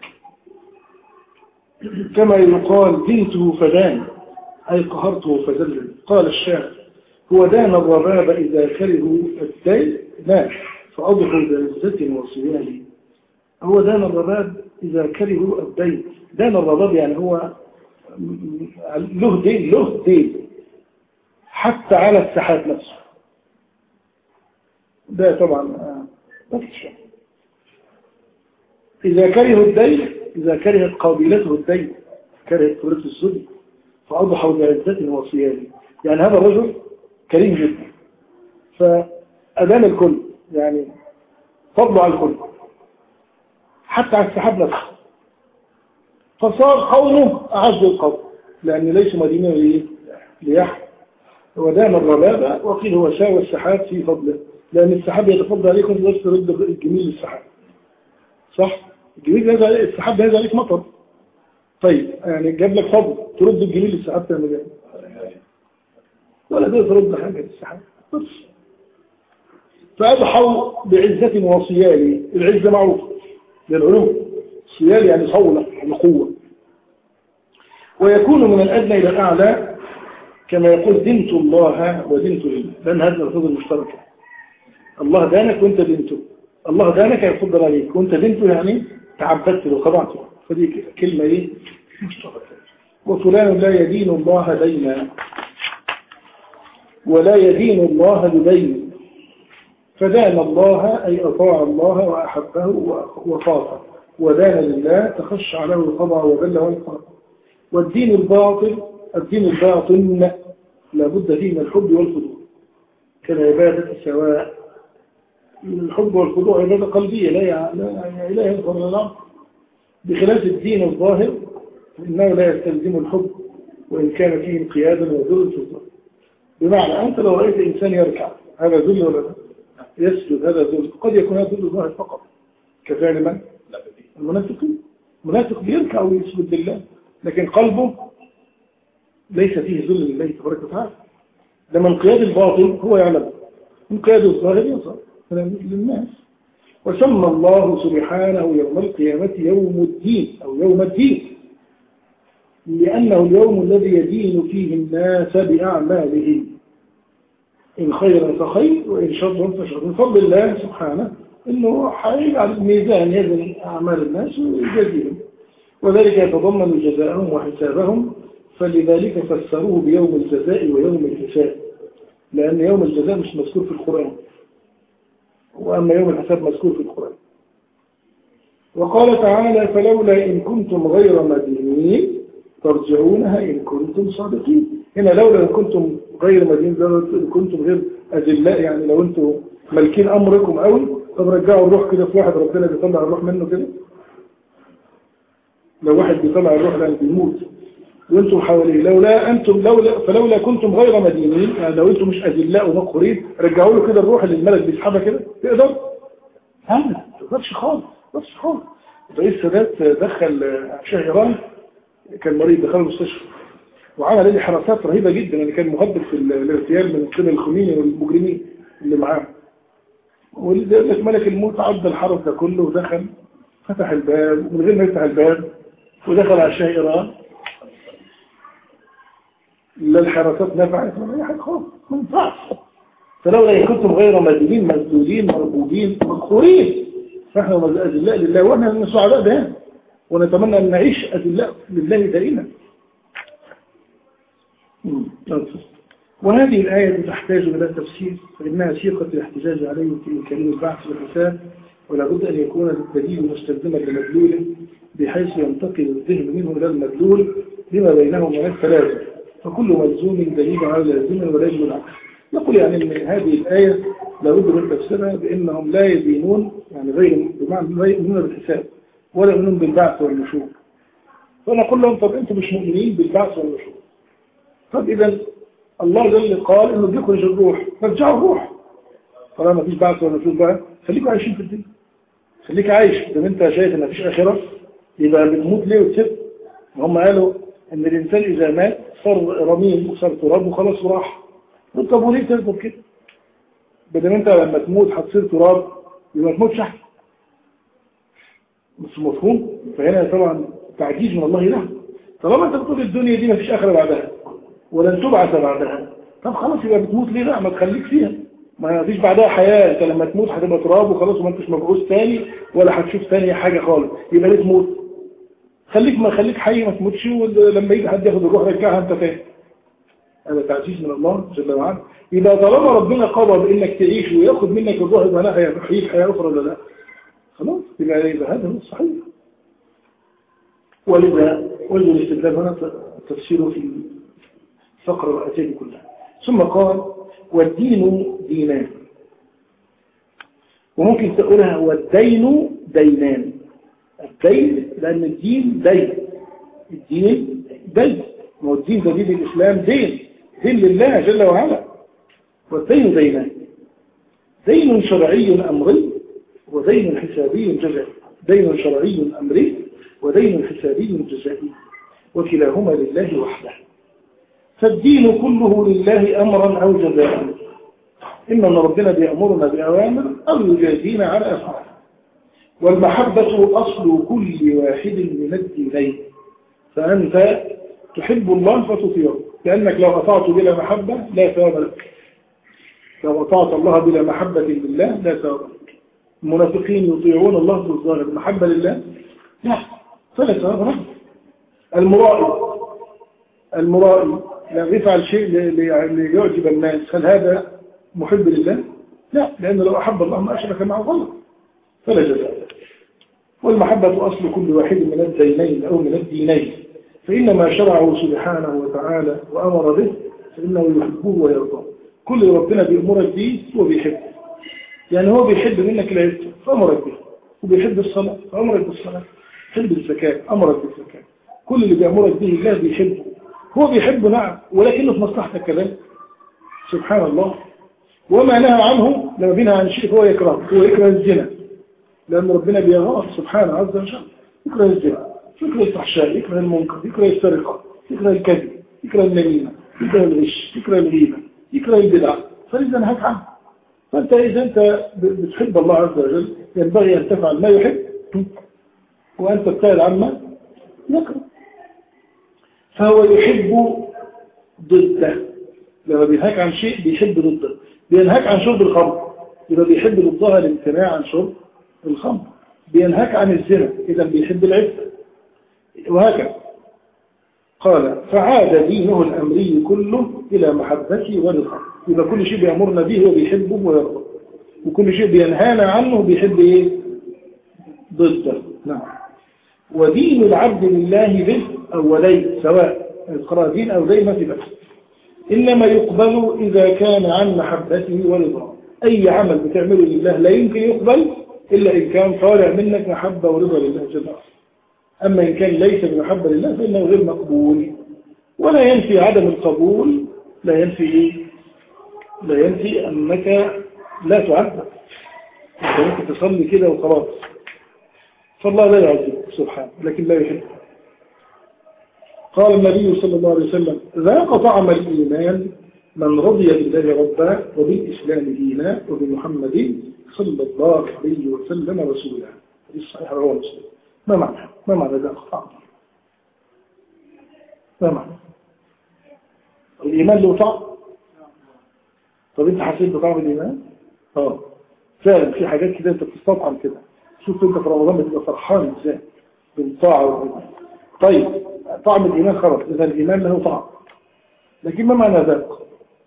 كما يقال دينته فدان أي قهرته فذلل قال الشاعر هو دان الرباب إذا كرهوا الدين لا فأضحوا بعزة وصيان هو دان الرباب إذا كرهوا الدين دان الرباب يعني هو له دين له دين حتى على السحاب نفسه ده طبعا ما فيش إذا كره الدين إذا كرهت قابلته الدين كرهت فرص الظلم فأضحوا بعزة وصيانه يعني هذا الرجل كريم جدا فأدان الكل يعني فضل على الكل حتى على السحاب نفسه فصار قومه أعز القوم لأن ليس مدينة ليحيى ودام الربابة وقيل هو شاوى السحاب في فضله لأن السحاب يتفضل عليكم بس ترد الجميل للسحاب صح؟ الجميل هذا السحاب هذا عليك مطر طيب يعني جاب لك فضل ترد الجميل للسحاب تعمل ايه؟ ولا ده ترد حاجة للسحاب بس فأضحوا بعزة وصيالي العزة معروف للعلوم صيالي يعني صولة يعني قوة ويكون من الأدنى إلى الأعلى كما يقول دنت الله ودنت لله لأن هذا الألفاظ المشتركة الله دانك وانت دنته الله دانك يفضل عليك وانت دنته يعني تعبدت له خضعت له فدي كلمة ايه مشتركة وفلان لا يدين الله دينا ولا يدين الله بدين فدان الله أي أطاع الله وأحبه وخافه ودان لله تخشع له الخضع وذل وانقر والدين الباطل الدين الباطن لابد فيه من الحب والخضوع كالعبادة سواء الحب والخضوع عبادة قلبية لا لا إله إلا الله بخلاف الدين الظاهر فإنه لا يستلزم الحب وإن كان فيه انقيادا وذل في الظاهر بمعنى أنت لو رأيت إنسان يركع هذا ذل ولا لا يسجد هذا ذل قد يكون هذا ذل الظاهر فقط كفعل من؟ المنافقين المنافق بيركع ويسجد لله لكن قلبه ليس فيه ذل لله تبارك وتعالى لما انقياد الباطل هو يعلم انقياد الظاهر يظهر للناس وسمى الله سبحانه يوم القيامة يوم الدين أو يوم الدين لأنه اليوم الذي يدين فيه الناس بأعمالهم إن خيرا فخير وإن شرا فشر من فضل الله سبحانه إنه حيجعل الميزان يزن أعمال الناس ويجازيهم وذلك يتضمن جزاءهم وحسابهم فلذلك فسروه بيوم الجزاء ويوم الحساب لأن يوم الجزاء مش مذكور في القرآن وأما يوم الحساب مذكور في القرآن وقال تعالى فلولا إن كنتم غير مدينين ترجعونها إن كنتم صادقين هنا لولا إن كنتم غير مدينين لولا إن كنتم غير أذلاء يعني لو أنتم مالكين أمركم قوي طب رجعوا الروح كده في واحد ربنا بيطلع الروح منه كده لو واحد بيطلع الروح لأن بيموت وانتم حواليه لولا انتم لولا فلولا كنتم غير مدينين يعني لو انتم مش اذلاء ومقهورين رجعوا له كده الروح اللي الملك بيسحبها كده تقدر؟ ها ما تقدرش خالص ما تقدرش خالص رئيس السادات دخل شاه ايران كان مريض دخل المستشفى وعمل لي حراسات رهيبه جدا يعني كان مهدد في الاغتيال من قبل الخميني والمجرمين اللي معاه ولذلك ملك الموت عدى الحرس ده كله ودخل فتح الباب من غير ما يفتح الباب ودخل على شاه ايران لا الحراسات نفعت ولا اي حاجه خالص ما ينفعش فلولا كنتم غير مدلين مسدودين مربوطين مقهورين فاحنا اذلاء لله واحنا من سعداء ده ونتمنى ان نعيش اذلاء لله دائما وهذه الآية تحتاج إلى تفسير فإنها سيقة الاحتجاج عليه في كريم البعث والحساب ولا بد أن يكون الدليل مستلزما لمدلوله بحيث ينتقل الذهن منه إلى المدلول لما بينهما من التلازم فكل ملزوم دليل على لازم ولا يجب العكس يقول يعني أن هذه الآية لا بد من تفسيرها بأنهم لا يدينون يعني غير بمعنى لا يؤمنون بالحساب ولا يؤمنون بالبعث والنشور فنقول لهم طب أنتم مش مؤمنين بالبعث والنشور طب إذا الله جل قال إنه بيخرج الروح فرجعوا الروح طالما ما فيش بعث ولا نشور بقى خليكوا عايشين في الدنيا خليك عايش إذا أنت شايف إن مفيش آخرة يبقى بتموت ليه وتسيب هم قالوا إن الإنسان إذا مات صار رميم وصار تراب وخلاص وراح طب وليه تفضل كده بدل انت لما تموت هتصير تراب يبقى ما تموتش احسن مش مفهوم فهنا طبعا تعجيز من الله له طالما انت بتقول الدنيا دي ما فيش اخره بعدها ولن تبعث بعدها طب خلاص يبقى بتموت ليه لا ما تخليك فيها ما فيش بعدها حياة انت لما تموت هتبقى تراب وخلاص وما انتش مبعوث تاني ولا هتشوف تاني حاجة خالص يبقى ليه تموت خليك ما خليك حي ما تموتش ولما يجي حد ياخد الروح رجعها انت تاني هذا تعزيز من الله جل وعلا يبقى طالما ربنا قضى بانك تعيش وياخد منك الروح يبقى لا هيحييك حياه اخرى ولا لا خلاص يبقى يبقى هذا هو الصحيح ولذا وجه الاستدلال هنا تفسيره في الفقره الاتيه كلها ثم قال والدين دينان وممكن تقولها والدين دينان الدين لأن الدين دين الدين دين ما هو الدين ده دين الإسلام دين دين لله جل وعلا والدين دينان دين شرعي أمري ودين حسابي جزائي دين شرعي أمري ودين حسابي جزائي وكلاهما لله وحده فالدين كله لله أمرا أو جزاء إما أن ربنا بيأمرنا بأوامر أو يجازينا على أفعال والمحبة أصل كل واحد من الدينين فأنت تحب الله فتطيعه لأنك لو أطعت بلا محبة لا ثواب لك لو أطعت الله بلا محبة لله لا ثواب لك المنافقين يطيعون الله في الظاهر محبة لله لا فلا ثواب لك المرائي المرائي لا يفعل شيء ليعجب الناس هل هذا محب لله لا لأنه لو أحب الله ما أشرك معه غلط فلا جزاء والمحبة أصل كل واحد من الدينين أو من الدينين فإنما شرعه سبحانه وتعالى وأمر به فإنه يحبه ويرضاه كل ربنا بيأمرك به هو بيحبه يعني هو بيحب منك العزة فأمرك به وبيحب الصلاة فأمرك بالصلاة يحب الزكاة أمرك بالزكاة كل اللي بيأمرك به الله بيحبه هو بيحبه نعم ولكنه في مصلحتك كذلك سبحان الله وما نهى عنه لما بينهى عن شيء هو يكره هو يكره الزنا لأن ربنا بيغار سبحانه عز وجل يكره الزنا يكره الفحشاء يكره المنكر يكره السرقة يكره الكذب يكره النميمة يكره الغش يكره الغيبة يكره البدع فلذا نهاك عنه فأنت إذا أنت بتحب الله عز وجل ينبغي أن تفعل ما يحب وأن تبتعد عما يكره فهو يحب ضده لما بينهاك عن شيء بيحب ضده بينهاك عن شرب الخمر يبقى بيحب ضدها الامتناع عن شرب الخمر بينهاك عن الزنا إذا بيحب العفة وهكذا قال فعاد دينه الأمري كله إلى محبته ورضاه يبقى كل شيء بيأمرنا به هو بيحبه ويرضى وكل شيء بينهانا عنه بيحب إيه ضده نعم ودين العبد لله به أو ولي سواء القراء دين أو دين ما في بس إنما يقبل إذا كان عن محبته ورضاه أي عمل بتعمله لله لا يمكن يقبل إلا إن كان طالع منك محبة ورضا لله جل وعلا أما إن كان ليس بمحبة لله فإنه غير مقبول ولا ينفي عدم القبول لا ينفي إيه؟ لا ينفي أنك لا تعذب أنت ممكن تصلي كده وخلاص فالله لا يعذب سبحانه لكن لا يحب قال النبي صلى الله عليه وسلم ذاق طعم الإيمان من رضي بالله ربا وبالإسلام دينا وبمحمد صلى الله عليه وسلم رسولا هذه الصحيح رواه مسلم ما معنى ما معنى ذاق طعم ما معنى الإيمان له طعم طب انت حسيت بطعم الإيمان اه فعلا في حاجات كده انت بتستطعم كده شوف انت في رمضان بتبقى فرحان ازاي بالطاعة والإيمان طيب طعم الإيمان خلاص إذا الإيمان له طعم لكن ما معنى ذاق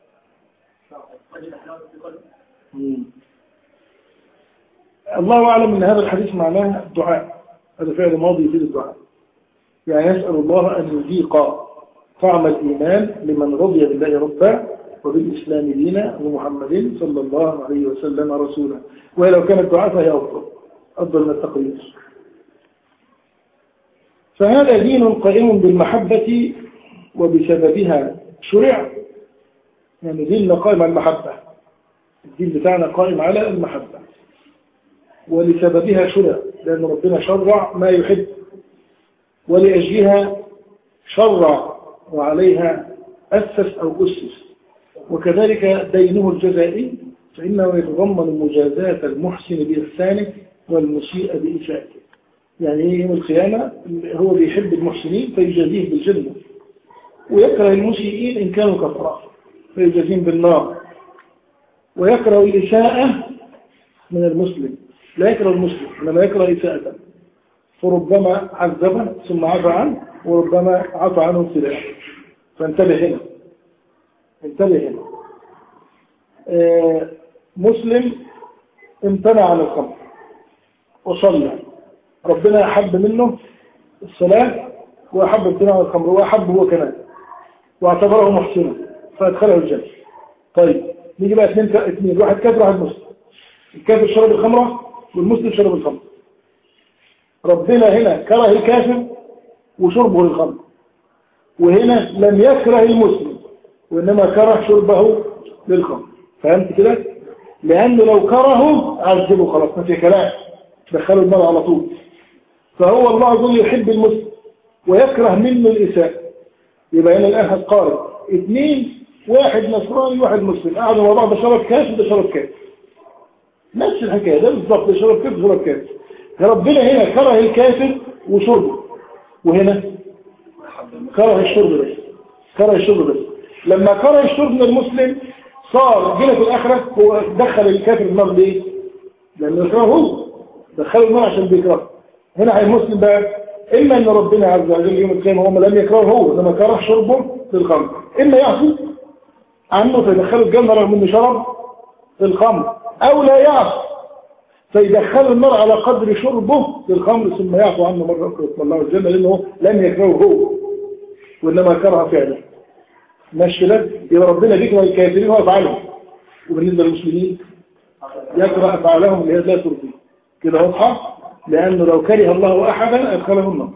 الله أعلم أن هذا الحديث معناه الدعاء هذا فعل ماضي يفيد الدعاء يعني يسأل الله أن يذيق طعم الإيمان لمن رضي بالله ربا وبالإسلام دينا ومحمد صلى الله عليه وسلم رسولا ولو كان الدعاء فهي أفضل أفضل من التقرير فهذا دين قائم بالمحبة وبسببها شرع يعني ديننا قائم على المحبة الدين بتاعنا قائم على المحبة ولسببها شرع لأن ربنا شرع ما يحب ولأجلها شرع وعليها أسس أو أسس وكذلك دينه الجزائي فإنه يتضمن مجازاة المحسن بإحسانه والمسيء بإساءته يعني يوم القيامة هو بيحب المحسنين فيجازيه بالجنة ويكره المسيئين إن كانوا كفراء فيجازيهم بالنار ويكره الإساءة من المسلم لا يكره المسلم إنما يكره إساءة فربما عذبه ثم عفى عنه وربما عفى عنه ابتلاء فانتبه هنا انتبه هنا آه مسلم امتنع عن الخمر وصلى ربنا أحب منه الصلاة وأحب امتناع عن الخمر وأحب هو كمان واعتبره محسنا فأدخله الجنة طيب نيجي بقى اثنين اثنين واحد كافر واحد مسلم الكافر شرب الخمرة والمسلم شرب الخمر ربنا هنا كره الكافر وشربه للخمر وهنا لم يكره المسلم وإنما كره شربه للخمر فهمت كده لأنه لو كرهه عذبه خلاص ما في كلام دخلوا النار على طول فهو الله عز وجل يحب المسلم ويكره منه الإساءة يبقى هنا الآن هتقارن اثنين واحد نصراني واحد مسلم قعدوا مع بعض ده شرب كاس وده شرب كاس نفس الحكاية ده بالظبط ده شرب كاس وشرب كاس ربنا هنا كره الكافر وشربه وهنا كره الشرب بس كره الشرب بس لما كره الشرب من المسلم صار جينا في الآخرة هو دخل الكافر النار ليه؟ لأنه يكرهه هو دخله النار عشان بيكره هنا هي المسلم بقى إما أن ربنا عز وجل يوم القيامة هم لم يكرهه هو لما كره شربه للخمر إما يعصي عنه فيدخله الجنة رغم أنه شرب الخمر أو لا يعصي فيدخله النار على قدر شربه للخمر ثم يعفو عنه مرة أخرى يطلع الله الجنة لأنه لم يكرهه هو وإنما كره فعله ماشي كده يبقى ربنا بيكره الكافرين وأفعالهم وبالنسبة للمسلمين يكره أفعالهم اللي هي لا ترضي كده واضحة لأنه لو كره الله أحدا أدخله النار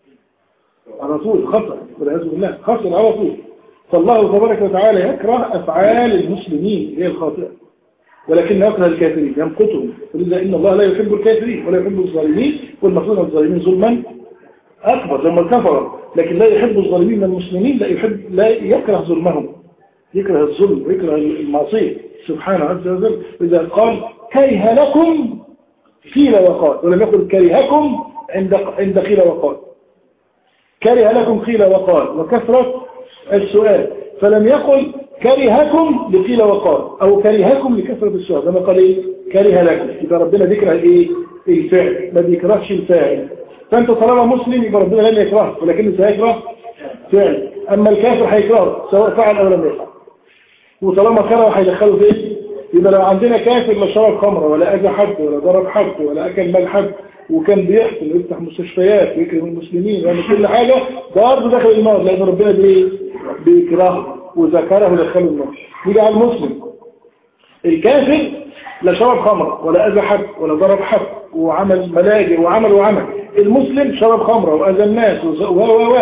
على طول خطر والعياذ بالله خطر على طول فالله تبارك وتعالى يكره أفعال المسلمين اللي هي الخاطئة ولكن يكره الكافرين يمقتهم فلذا إن الله لا يحب الكافرين ولا يحب الظالمين والمفروض الظالمين ظلما أكبر لما الكفر لكن لا يحب الظالمين من المسلمين لا يحب لا يكره ظلمهم يكره الظلم ويكره المعصية سبحانه عز وجل إذا قال كره لكم قيل وقال ولم يقل كرهكم عند عند قيل وقال كره لكم قيل وقال وكثرة السؤال فلم يقل كرهكم لقيل وقال أو كرهكم لكثرة السؤال لما قال إيه كره لكم إذا ربنا ذكر إيه الفعل ما بيكرهش الفاعل فأنت طالما مسلم يبقى ربنا لم يكره ولكنه سيكره فعل أما الكافر هيكره سواء فعل أو لم يفعل وطالما كره هيدخله في إيه يبقى لو عندنا كافر لا شرب خمره ولا أذى حد ولا ضرب حد ولا أكل مال حد وكان بيحصل ويفتح مستشفيات ويكرم المسلمين ويعمل كل حاجة برضه دخل النار لأن ربنا بيه بيكرهه وذكره ودخله النار نيجي على المسلم الكافر لا شرب خمره ولا أذى حد ولا ضرب حد وعمل ملاجئ وعمل وعمل المسلم شرب خمره وأذى الناس و و و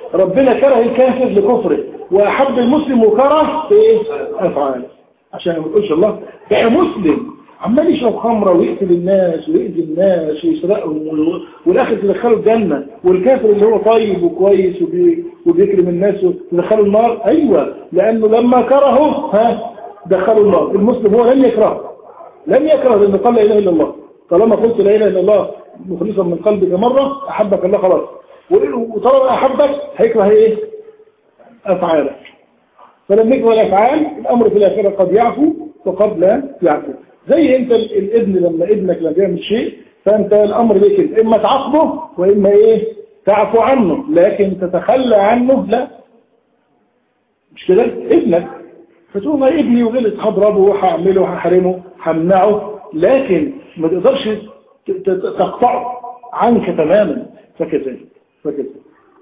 ربنا كره الكافر لكفره وأحب المسلم وكره ايه أفعاله عشان ما تقولش الله بقى مسلم عمال يشرب خمرة ويقتل الناس ويأذي الناس ويسرقهم و- والآخر تدخله الجنة والكافر اللي هو طيب وكويس وبي- وبيكرم الناس تدخله النار أيوة لأنه لما كرهه ها دخلوا النار المسلم هو لم يكرهه لم يكره لأنه قال لا إله إلا الله طالما قلت لا إله إلا الله مخلصا من قلبك مرة أحبك الله خلاص وطالما أحبك هيكره إيه أفعالك فلما يكره الأفعال الأمر في الآخرة قد يعفو وقد لا يعفو زي أنت ال- الابن لما ابنك لما بيعمل شيء فأنت الأمر ليه كده إما تعاقبه وإما إيه تعفو عنه لكن تتخلى عنه لا مش كده ابنك فتقول ما ابني وغلط هضربه وهعمله وهحرمه همنعه لكن ما تقدرش ت- ت- تقطعه عنك تماما فكذلك فكذلك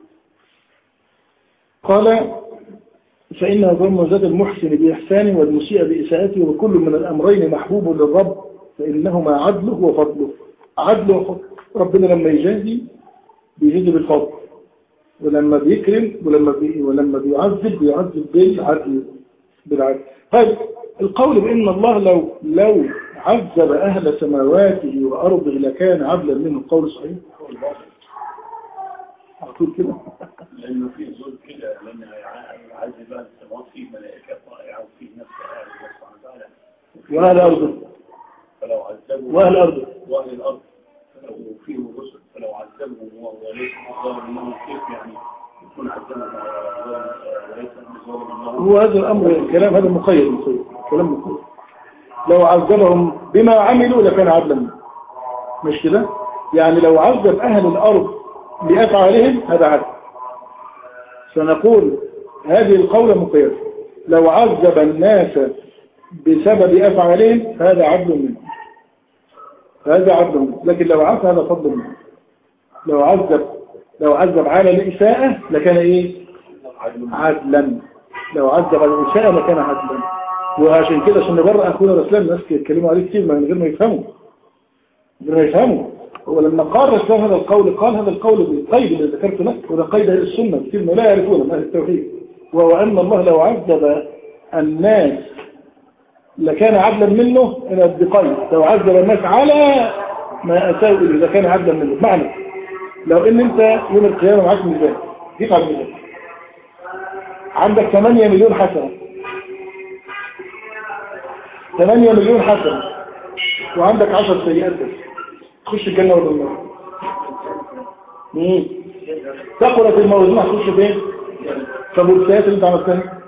قال فإن ظن ذات المحسن بإحسانه والمسيء بإساءته وكل من الأمرين محبوب للرب فإنهما عدله وفضله عدله وفضله ربنا لما يجازي بيجازي بالفضل ولما بيكرم ولما بي ولما بيعذب بيعذب بالعدل بالعدل طيب القول بأن الله لو لو عذب أهل سماواته وأرضه لكان عدلا منه القول صحيح هو الباطل على طول كده لأنه في ظلم كده لأن يعذب أهل السماوات فيه ملائكة طائعة وفيه نفس أهل الله سبحانه وتعالى وفيه- وأهل أرضه فلو عذبوا وأهل أرضه وأهل الأرض فلو فيهم رسل فلو عذبهم وهو ليس ظالم منهم كيف يعني يكون عذبهم ظالم وليس بظالم منهم هو هذا الأمر الكلام هذا مقيد مقيد كلام مقيد لو عذبهم بما عملوا لكان عدلا منه. مش كده يعني لو عذب أهل الأرض بأفعالهم هذا عدل سنقول هذه القولة مقيدة لو عذب الناس بسبب أفعالهم هذا عدل منه هذا عدل منه لكن لو عذب هذا فضل منه لو عذب لو عذب على الإساءة لكان إيه عدل عدلا لو عذب على الإساءة لكان عدلا وعشان كده عشان نبرأ أخونا الإسلام ناس يتكلموا عليه كتير من غير ما يفهموا من غير ما يفهموا هو لما قال الإسلام هذا القول قال هذا القول بالقيد اللي ذكرت لك وده قيد أهل السنة كتير ما لا يعرفونه من أهل التوحيد وهو أن الله لو عذب الناس لكان عدلا منه إلى بقيد لو عذب الناس على ما أساءوا إليه لكان عدلا منه معنى لو ان انت يوم القيامة معاك ميزان جيت على الميزان عندك 8 مليون حسنة 8 مليون حسنة وعندك 10 سيئات بس تخش الجنة ولا النار مم. ثقلت الموازين هتخش فين طب والسيئات اللي انت عملتها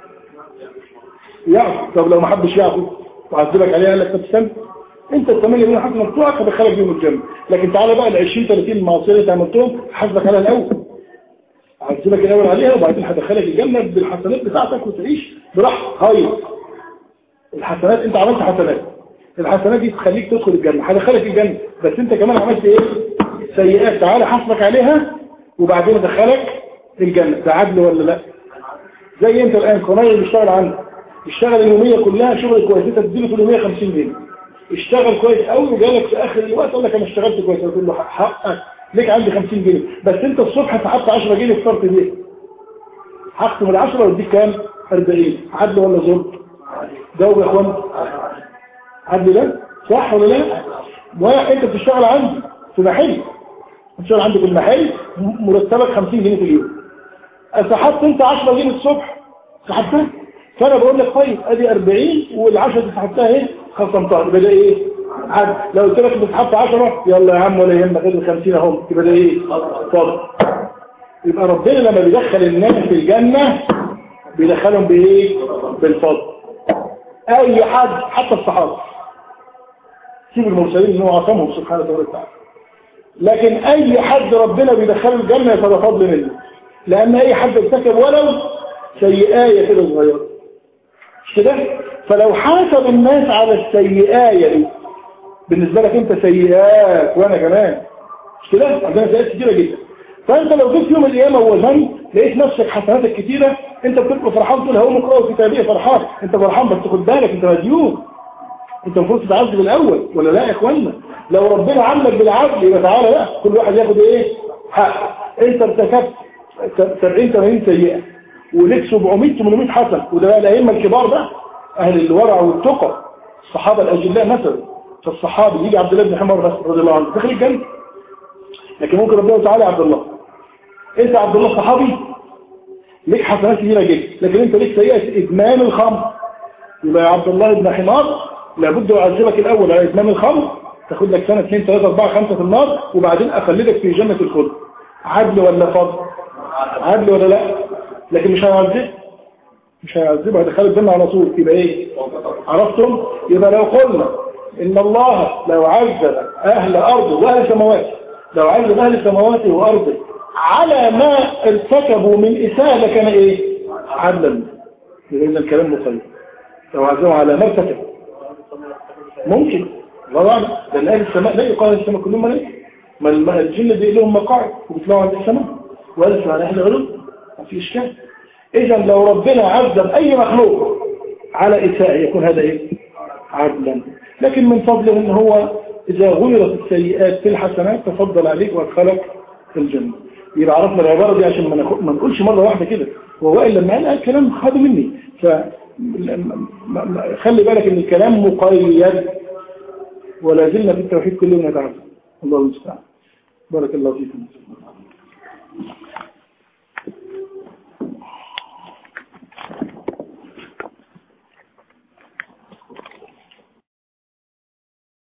يعفو طب لو ما حدش يعفو وعذبك عليها قال لك طب استنى انت ال 8 مليون حسنه بتوعك هدخلك بيهم الجنه لكن تعالى بقى ال 20 30 معصيه اللي انت عملتهم حاسبك على الاول هعذبك الاول عليها وبعدين هدخلك الجنه بالحسنات بتاعتك وتعيش براحتك هاي الحسنات انت عملت حسنات الحسنات دي تخليك تدخل الجنه هدخلك الجنه بس انت كمان عملت ايه سيئات تعالى حاسبك عليها وبعدين ادخلك الجنه ده عدل ولا لا زي انت الان قناه بيشتغل عندك اشتغل اليوميه كلها شغل كويس انت تديله في اليوميه 50 جنيه اشتغل كويس قوي وجالك في اخر الوقت قال لك انا اشتغلت كويس قلت له حقك ليك عندي 50 جنيه بس انت الصبح سحبت 10 جنيه فطرت بيه هقسم ال 10 واديك كام 40 عدل ولا ظلم جاوب يا اخوان عدل ده صح ولا لا واحد انت بتشتغل عندي في محل بتشتغل عندي في المحل مرتبك 50 جنيه في اليوم سحبت انت 10 جنيه الصبح سحبتها فانا بقول لك طيب ادي 40 وال10 اللي سحبتها ايه خصمتها يبقى ده ايه عد لو قلت لك بتسحبت 10 يلا يا عم ولا يهمك ادي 50 اهم يبقى ده ايه اتفضل يبقى ربنا لما بيدخل الناس في الجنه بيدخلهم بايه بالفضل اي حد حتى الصحابه سيب المرسلين ان هو عصمهم سبحانه وتعالى لكن اي حد ربنا بيدخله الجنه فده فضل منه لان اي حد ارتكب ولو سيئايه كده صغيره مش كده فلو حاسب الناس على السيئايه دي بالنسبه لك انت سيئات وانا كمان مش كده عندنا سيئات كتيره جدا فانت لو جيت يوم القيامه ووزنت لقيت نفسك حسناتك كتيره انت بتبقى فرحان تقول هقوم اقرا كتابيه فرحان انت فرحان بس خد بالك انت مديون انت المفروض تتعذب الاول ولا لا يا اخوانا لو ربنا عاملك بالعدل يبقى تعالى بقى كل واحد ياخد ايه حق انت ارتكبت 70 80 سيئة ولك 700 800 حسن وده بقى الأئمة الكبار ده أهل الورع والتقى الصحابة الأجلاء مثلا فالصحابي يجي عبد الله بن حمر بس رضي الله عنه دخل الجنة لكن ممكن ربنا تعالى يا عبد الله انت عبد الله صحابي ليك حسنات كثيرة جدا لكن انت ليك سيئة ادمان الخمر يبقى يا عبد الله بن حمار لابد يعذبك الاول على ادمان الخمر تاخد لك سنة 2 3 4 5 في النار وبعدين اخلدك في جنة الخلد عدل ولا فضل عدل ولا لا لكن مش هيعذب مش هيعذبها هيدخل الجنة على طول يبقى ايه عرفتم يبقى لو قلنا ان الله لو عذب اهل ارضه واهل سماواته لو عذب اهل سماواته وارضه على ما ارتكبوا من اساءة كان ايه عدلا لان الكلام مقيد لو عذبوا على ما ارتكبوا ممكن الله اعلم لان اهل السماء لا يقال اهل السماء كلهم ملائكه ما الجن دي لهم مقاعد وبيطلعوا عند السماء واهل السماء على اهل غيرهم ما في اشكال اذا لو ربنا عذب اي مخلوق على اساءة يكون هذا ايه عدلا لكن من فضله ان هو اذا غيرت السيئات في الحسنات تفضل عليك وادخلك في الجنة يبقى عرفنا العبارة دي عشان ما نقولش مرة واحدة كده ووائل لما قال الكلام خده مني فخلي بالك ان الكلام مقيد ولا زلنا في التوحيد كل يوم نتعلم الله المستعان بارك الله فيكم